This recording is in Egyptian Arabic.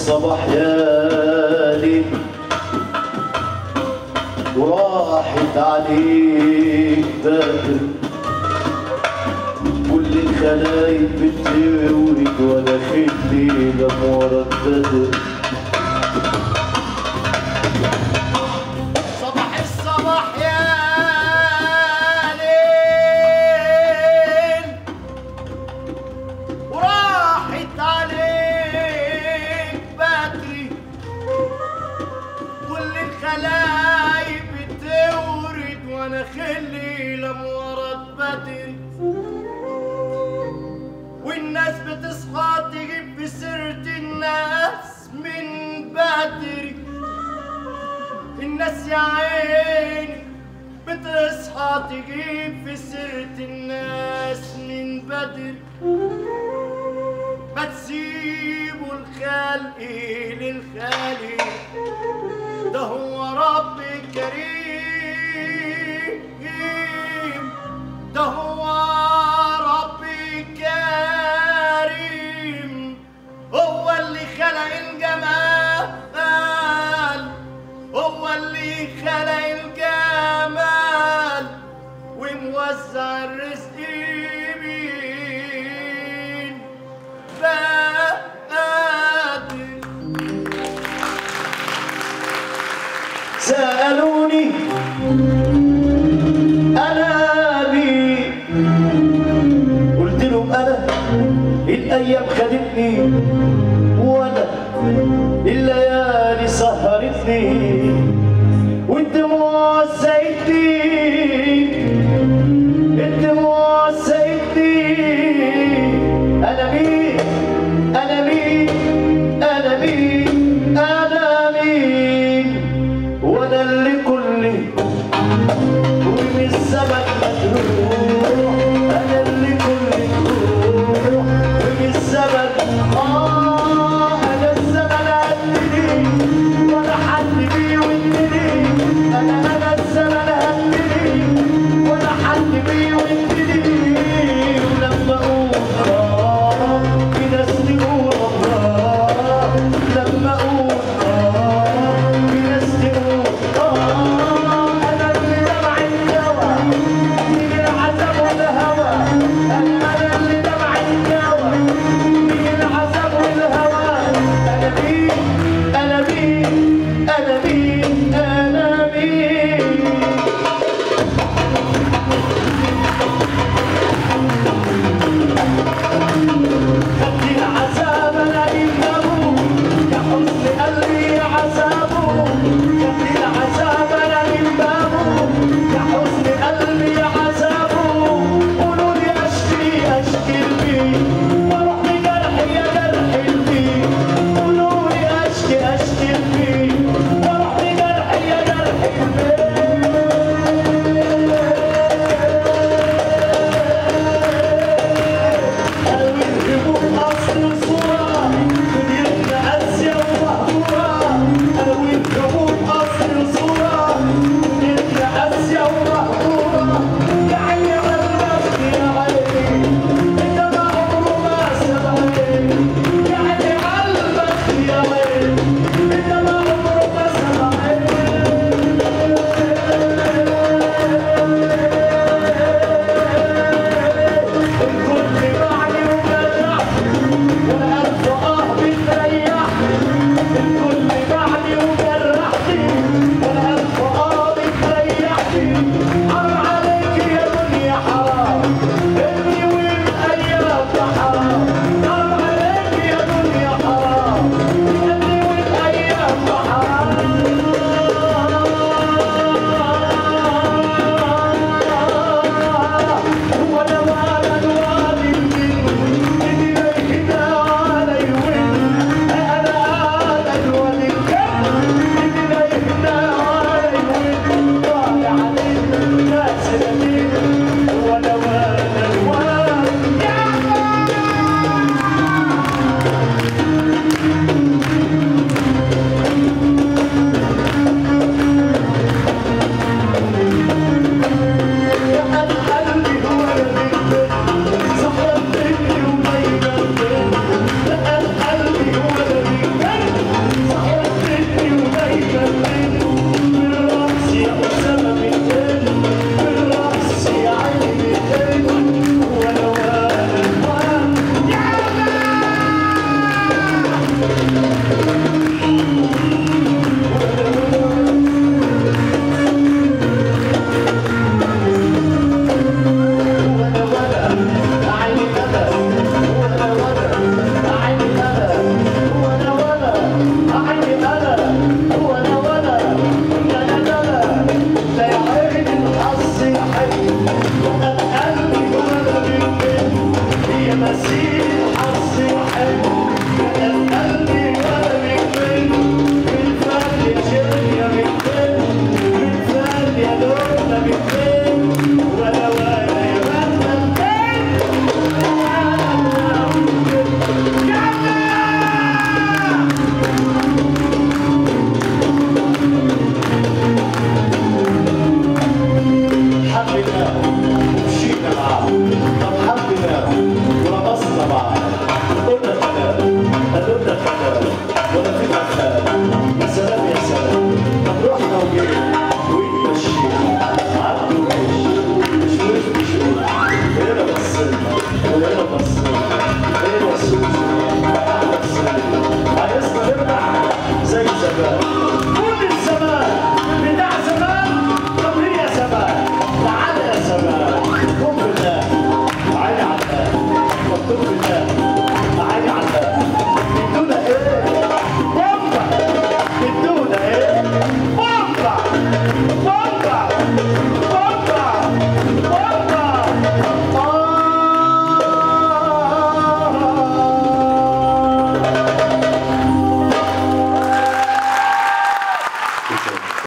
الصباح يا ليل وراحت عليك بدر كل الخلايق بتورد وانا خدي لمورا بدر صباح الصباح يا ليل وراحت عليك بدري كل الخلايق بتورد وانا خلي لمورد بدري والناس بتصحى تجيب في سيرة الناس من بدري الناس يا عيني بتصحى تجيب في سيرة الناس من بدري ما تسيبوا الخلق للخالق ده هو رب كريم ده هو رب كريم هو اللي خلق الجمال هو اللي خلق الجمال وموزع الرزق بين بقادر سألوني أنا مين قلت لهم أنا الأيام خدتني وأنا الليالي سهرتني والدموع سيدني الدموع سيدني أنا مين أنا مين أنا مين أنا مين وأنا اللي كلي ومن الزمن مجروح أنا اللي كلي جروح ومن الزمن آه أنا الزمن قلبي ولا حد بيه نسيم